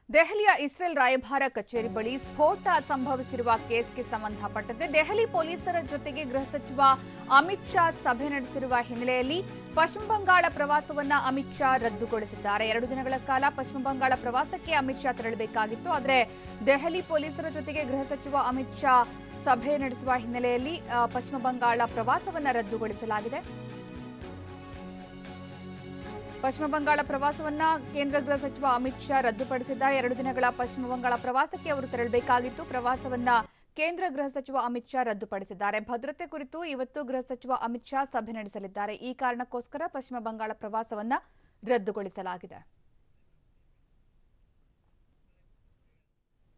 ದೆಹಲಿಯ ಇಸ್ರೇಲ್ ರಾಯಭಾರ ಕಚೇರಿ ಬಳಿ ಸ್ಫೋಟ ಸಂಭವಿಸಿರುವ ಕೇಸ್ಗೆ ಸಂಬಂಧಪಟ್ಟಂತೆ ದೆಹಲಿ ಪೊಲೀಸರ ಜೊತೆಗೆ ಗೃಹ ಸಚಿವ ಅಮಿತ್ ಶಾ ಸಭೆ ನಡೆಸಿರುವ ಹಿನ್ನೆಲೆಯಲ್ಲಿ ಪಶ್ಚಿಮ ಬಂಗಾಳ ಪ್ರವಾಸವನ್ನ ಅಮಿತ್ ಶಾ ರದ್ದುಗೊಳಿಸಿದ್ದಾರೆ ಎರಡು ದಿನಗಳ ಕಾಲ ಪಶ್ಚಿಮ ಬಂಗಾಳ ಪ್ರವಾಸಕ್ಕೆ ಅಮಿತ್ ಶಾ ತೆರಳಬೇಕಾಗಿತ್ತು ಆದರೆ ದೆಹಲಿ ಪೊಲೀಸರ ಜೊತೆಗೆ ಗೃಹ ಸಚಿವ ಅಮಿತ್ ಶಾ ಸಭೆ ನಡೆಸುವ ಹಿನ್ನೆಲೆಯಲ್ಲಿ ಆ, ಪಶ್ಚಿಮ ಬಂಗಾಳ ಪ್ರವಾಸವನ್ನ ರದ್ದುಗೊಳಿಸಲಾಗಿದೆ ಪಶ್ಚಿಮ ಬಂಗಾಳ ಪ್ರವಾಸವನ್ನ ಕೇಂದ್ರ ಗೃಹ ಸಚಿವ ಅಮಿತ್ ಶಾ ರದ್ದುಪಡಿಸಿದ್ದಾರೆ ಎರಡು ದಿನಗಳ ಪಶ್ಚಿಮ ಬಂಗಾಳ ಪ್ರವಾಸಕ್ಕೆ ಅವರು ತೆರಳಬೇಕಾಗಿತ್ತು ಪ್ರವಾಸವನ್ನ ಕೇಂದ್ರ ಗೃಹ ಸಚಿವ ಅಮಿತ್ ಶಾ ರದ್ದುಪಡಿಸಿದ್ದಾರೆ ಭದ್ರತೆ ಕುರಿತು ಇವತ್ತು ಗೃಹ ಸಚಿವ ಅಮಿತ್ ಶಾ ಸಭೆ ನಡೆಸಲಿದ್ದಾರೆ ಈ ಕಾರಣಕ್ಕೋಸ್ಕರ ಪಶ್ಚಿಮ ಬಂಗಾಳ ಪ್ರವಾಸವನ್ನ ರದ್ದುಗೊಳಿಸಲಾಗಿದೆ